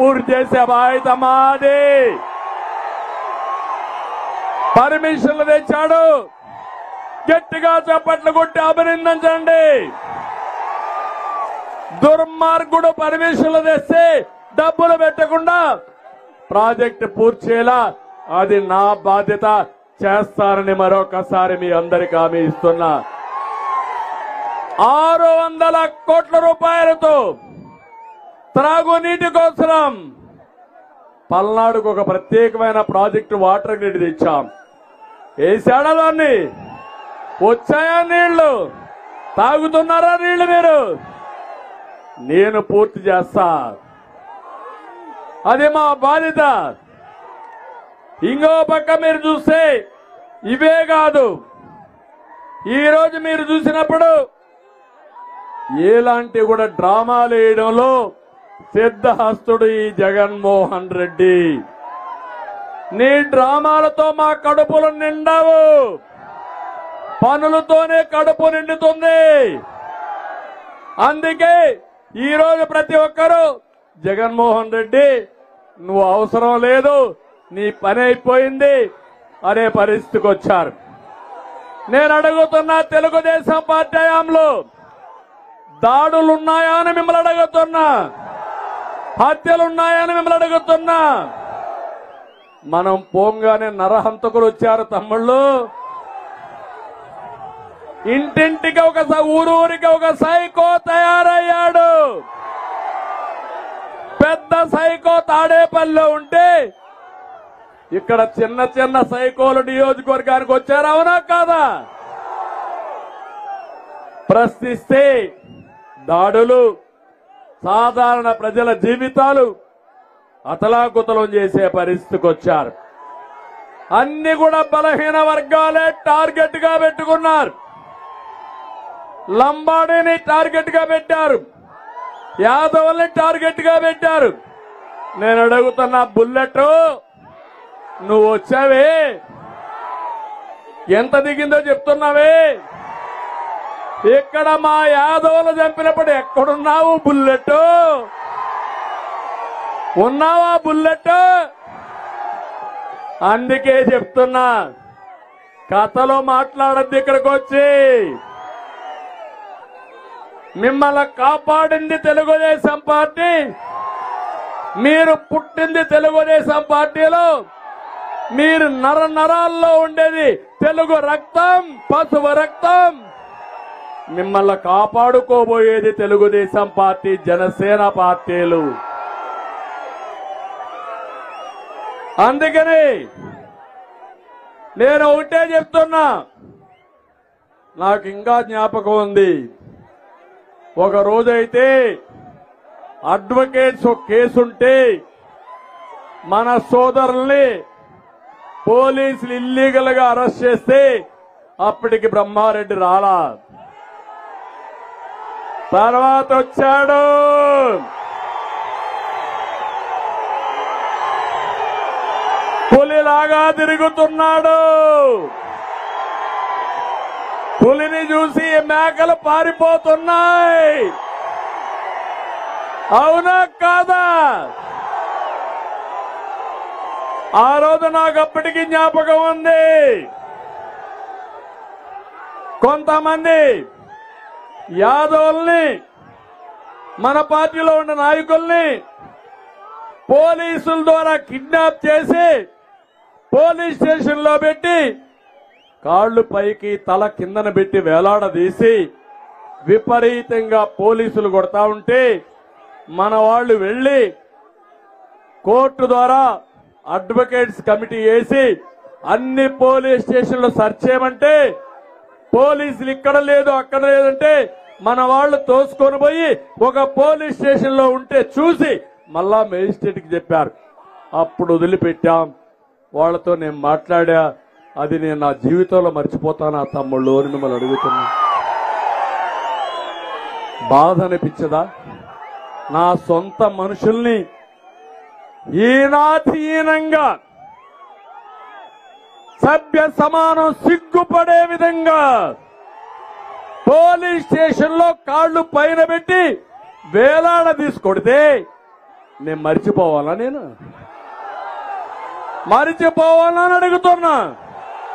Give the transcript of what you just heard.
పూర్తి చేసే బాధ్యత మాది పర్మిషన్లు తెచ్చాడు గట్టిగా చప్పట్లు కొట్టి అభినందించండి దుర్మార్గుడు పర్మిషన్లు తెస్తే డబ్బులు పెట్టకుండా ప్రాజెక్టు పూర్తి చేయాలా అది నా బాధ్యత చేస్తారని మరొకసారి మీ అందరికి హామీ ఇస్తున్నా ఆరు వందల కోట్ల రూపాయలతో త్రాగునీటి కోసం పల్నాడుకు ఒక ప్రత్యేకమైన ప్రాజెక్టు వాటర్ గ్రిడ్ తెచ్చాం వేసాడా దాన్ని వచ్చాయా నీళ్లు తాగుతున్నారా నీళ్లు మీరు నేను పూర్తి చేస్తా అది మా బాధ్యత ఇంకో పక్క మీరు చూస్తే ఇవే కాదు ఈ రోజు మీరు చూసినప్పుడు ఎలాంటి కూడా డ్రామాలు వేయడంలో సిద్ధహస్తుడు ఈ జగన్మోహన్ రెడ్డి నీ డ్రామాలతో మా కడుపులు నిండావు పనులతోనే కడుపు నిండుతుంది అందుకే ఈ రోజు ప్రతి ఒక్కరూ జగన్మోహన్ రెడ్డి నువ్వు అవసరం లేదు నీ పని అయిపోయింది అనే పరిస్థితికి వచ్చారు నేను అడుగుతున్నా తెలుగుదేశం పార్టీ హయాంలో దాడులున్నాయా అని మిమ్మల్ని అడుగుతున్నా హత్యలున్నాయా అని మిమ్మల్ని అడుగుతున్నా మనం పోంగానే నరహంతకులు వచ్చారు తమ్ముళ్ళు ఇంటింటికి ఒక స- ఊరూరికి ఒక సైకో తయారయ్యాడు పెద్ద సైకో తాడేపల్లిలో ఉంటే ఇక్కడ చిన్న చిన్న సైకోలు నియోజకవర్గానికి వచ్చారు అవునా కాదా ప్రశ్నిస్తే దాడులు సాధారణ ప్రజల జీవితాలు అతలాకుతలం చేసే పరిస్థితికి వచ్చారు అన్ని కూడా బలహీన వర్గాలే టార్గెట్ గా పెట్టుకున్నారు లంబాడీని టార్గెట్ గా పెట్టారు యాదవుల్ని టార్గెట్ గా పెట్టారు నేను అడుగుతున్న బుల్లెట్ నువ్వు వచ్చావే ఎంత దిగిందో చెప్తున్నావే ఇక్కడ మా యాదవులు చంపినప్పుడు ఎక్కడున్నావు బుల్లెట్ ఉన్నావా బుల్లెట్ అందుకే చెప్తున్నా కథలో మాట్లాడద్దు ఇక్కడికి వచ్చి మిమ్మల్ని కాపాడింది తెలుగుదేశం పార్టీ మీరు పుట్టింది తెలుగుదేశం పార్టీలో మీరు నర నరాల్లో ఉండేది తెలుగు రక్తం పశువు రక్తం మిమ్మల్ని కాపాడుకోబోయేది తెలుగుదేశం పార్టీ జనసేన పార్టీలు అందుకని నేను ఒకటే చెప్తున్నా నాకు ఇంకా జ్ఞాపకం ఉంది ఒక రోజైతే అడ్వకేట్స్ ఒక కేసుంటే మన సోదరుల్ని పోలీసులు ఇల్లీగల్ గా అరెస్ట్ చేస్తే అప్పటికి బ్రహ్మారెడ్డి రాలా తర్వాత వచ్చాడు పులిలాగా తిరుగుతున్నాడు పులిని చూసి మేకలు పారిపోతున్నాయి అవునా కాదా ఆ రోజు నాకు అప్పటికి జ్ఞాపకం ఉంది కొంతమంది యాదవుల్ని మన పార్టీలో ఉన్న నాయకుల్ని పోలీసుల ద్వారా కిడ్నాప్ చేసి పోలీస్ స్టేషన్ లో పెట్టి కాళ్ళు పైకి తల కిందన పెట్టి వేలాడదీసి విపరీతంగా పోలీసులు కొడతా ఉంటే మన వాళ్ళు వెళ్లి కోర్టు ద్వారా అడ్వకేట్స్ కమిటీ వేసి అన్ని పోలీస్ స్టేషన్లు సెర్చ్ చేయమంటే పోలీసులు ఇక్కడ లేదు అక్కడ లేదంటే మన వాళ్ళు తోసుకొని పోయి ఒక పోలీస్ స్టేషన్ లో ఉంటే చూసి మళ్ళా మేజిస్ట్రేట్ కి చెప్పారు అప్పుడు వదిలిపెట్టాం వాళ్ళతో నేను మాట్లాడా అది నేను నా జీవితంలో మర్చిపోతాను ఆ తమ్ముళ్ళు అని మిమ్మల్ని అడుగుతున్నా బాధ అనిపించదా నా సొంత మనుషుల్ని ఈనాధీనంగా సభ్య సమానం సిగ్గుపడే విధంగా పోలీస్ స్టేషన్ లో కాళ్ళు పైన పెట్టి వేలాడ తీసుకొడితే నేను మర్చిపోవాలా నేను మరిచిపోవాలా అని అడుగుతున్నా